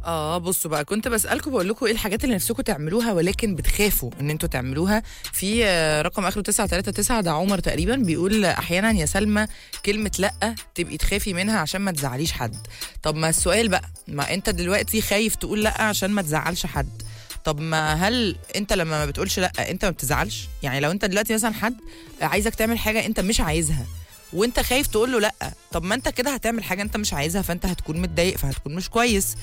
اه بصوا بقى كنت بسالكم بقول لكم ايه الحاجات اللي نفسكم تعملوها ولكن بتخافوا ان انتوا تعملوها في آه، رقم اخره 939 ده عمر تقريبا بيقول احيانا يا سلمى كلمه لا تبقي تخافي منها عشان ما تزعليش حد طب ما السؤال بقى ما انت دلوقتي خايف تقول لا عشان ما تزعلش حد طب ما هل انت لما ما بتقولش لا انت ما بتزعلش يعني لو انت دلوقتي مثلا حد عايزك تعمل حاجه انت مش عايزها وانت خايف تقول له لا طب ما انت كده هتعمل حاجه انت مش عايزها فانت هتكون متضايق فهتكون مش كويس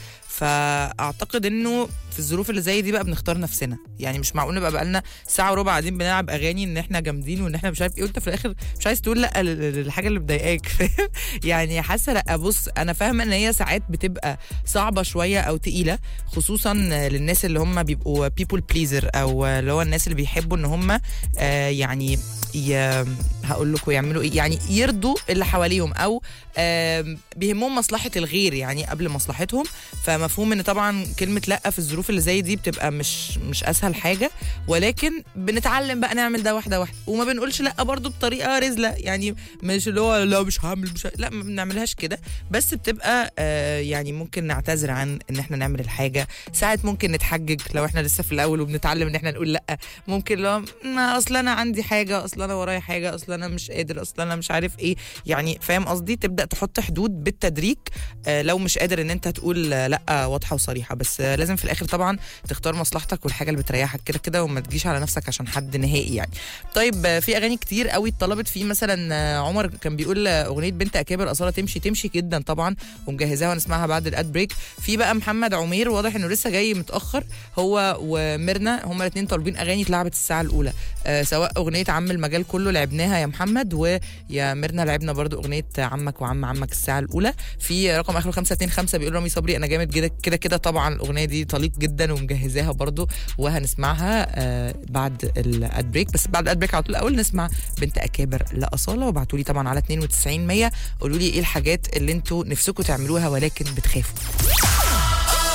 فاعتقد انه في الظروف اللي زي دي بقى بنختار نفسنا يعني مش معقول نبقى بقالنا ساعه وربع قاعدين بنلعب اغاني ان احنا جامدين وان احنا مش عارف ايه وانت في الاخر مش عايز تقول لا لل- للحاجه اللي مضايقاك فاهم يعني حاسه لا بص انا فاهمه ان هي ساعات بتبقى صعبه شويه او تقيله خصوصا للناس اللي هم بيبقوا بيبول بليزر او اللي هو الناس اللي بيحبوا ان هم آه يعني ي... هقول لكم يعملوا ايه يعني يرضوا اللي حواليهم او آم، بيهمهم مصلحه الغير يعني قبل مصلحتهم فمفهوم ان طبعا كلمه لا في الظروف اللي زي دي بتبقى مش مش اسهل حاجه ولكن بنتعلم بقى نعمل ده واحده واحده وما بنقولش لا برضو بطريقه رزله يعني مش اللي هو لا مش هعمل مش ه... لا ما بنعملهاش كده بس بتبقى آه يعني ممكن نعتذر عن ان احنا نعمل الحاجه ساعات ممكن نتحجج لو احنا لسه في الاول وبنتعلم ان احنا نقول لا ممكن لو "ما اصل انا عندي حاجه اصل انا ورايا حاجه اصل انا مش قادر اصل انا مش عارف ايه يعني فاهم قصدي تبدا تحط حدود بالتدريج آه لو مش قادر ان انت تقول آه، لا واضحه وصريحه بس آه لازم في الاخر طبعا تختار مصلحتك والحاجه اللي بتريحك كده كده وما تجيش على نفسك عشان حد نهائي يعني طيب آه، في اغاني كتير قوي اتطلبت في مثلا آه، عمر كان بيقول آه، اغنيه بنت اكابر اصاله تمشي تمشي جدا طبعا ومجهزاها ونسمعها بعد الاد بريك في بقى محمد عمير واضح انه لسه جاي متاخر هو وميرنا هما الاثنين طالبين اغاني اتلعبت الساعه الاولى آه سواء اغنيه عم المجال كله لعبناها يا محمد ويا ميرنا لعبنا برضو اغنيه عمك وعم عمك الساعه الاولى في رقم اخره 525 بيقول رامي صبري انا جامد كده كده كده طبعا الاغنيه دي طليق جدا ومجهزاها برضو وهنسمعها آه بعد الاد بريك بس بعد الاد بريك على طول الاول نسمع بنت اكابر لاصاله وابعتوا لي طبعا على 92 100 قولوا لي ايه الحاجات اللي انتوا نفسكم تعملوها ولكن بتخافوا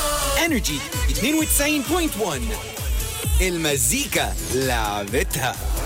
انرجي 92.1 المزيكا لعبتها